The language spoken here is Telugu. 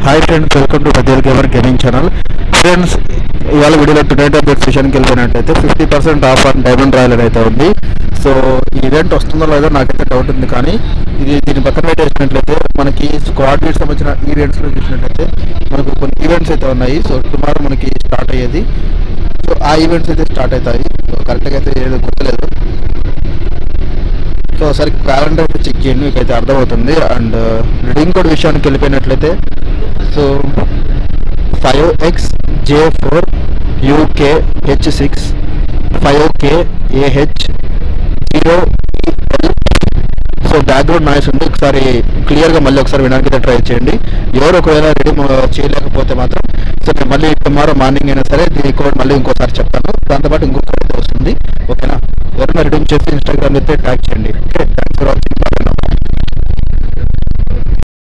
hi friends welcome to Prajal gamer gaming channel friends ఇవాళ వీడియోలో టునైట్ అప్డేట్ సెషన్కి వెళ్ళిపోయినట్టయితే fifty percent off on diamond royal అయితే ఉంది సో ఈ ఈవెంట్ వస్తుందో లేదో నాకైతే డౌట్ ఉంది కానీ ఇది దీని పక్కన పెట్టేసినట్లయితే మనకి స్క్వాడ్ బీట్ సంబంధించిన ఈవెంట్స్లో చూసినట్లయితే మనకు కొన్ని ఈవెంట్స్ అయితే ఉన్నాయి సో టుమారో మనకి స్టార్ట్ అయ్యేది సో ఆ ఈవెంట్స్ అయితే స్టార్ట్ అవుతాయి సో కరెక్ట్గా అయితే ఏదో గుర్తులేదు సో ఒకసారి క్యాలెండర్ అయితే చెక్ చేయండి మీకు అయితే అర్థమవుతుంది అండ్ రిడీమ్ కోడ్ విషయానికి వెళ్ళిపోయినట్లయితే so five X J four UK H six five K A H zero so background noise ఉంది ఒకసారి క్లియర్గా మళ్ళీ ఒకసారి వినడానికి అయితే ట్రై చేయండి ఎవరు ఒకవేళ రెడీ చేయలేకపోతే మాత్రం సో నేను మళ్ళీ టుమారో మార్నింగ్ అయినా సరే దీని కోడ్ మళ్ళీ ఇంకోసారి చెప్తాను దాంతోపాటు ఇంకో కోడ్ అయితే వస్తుంది ఓకేనా ఎవరైనా రిడీమ్ చేసి ఇన్స్టాగ్రామ్ అయితే ట్యాగ్ చేయండి ఓకే థ్యాంక్స్ ఫర్ వాచింగ్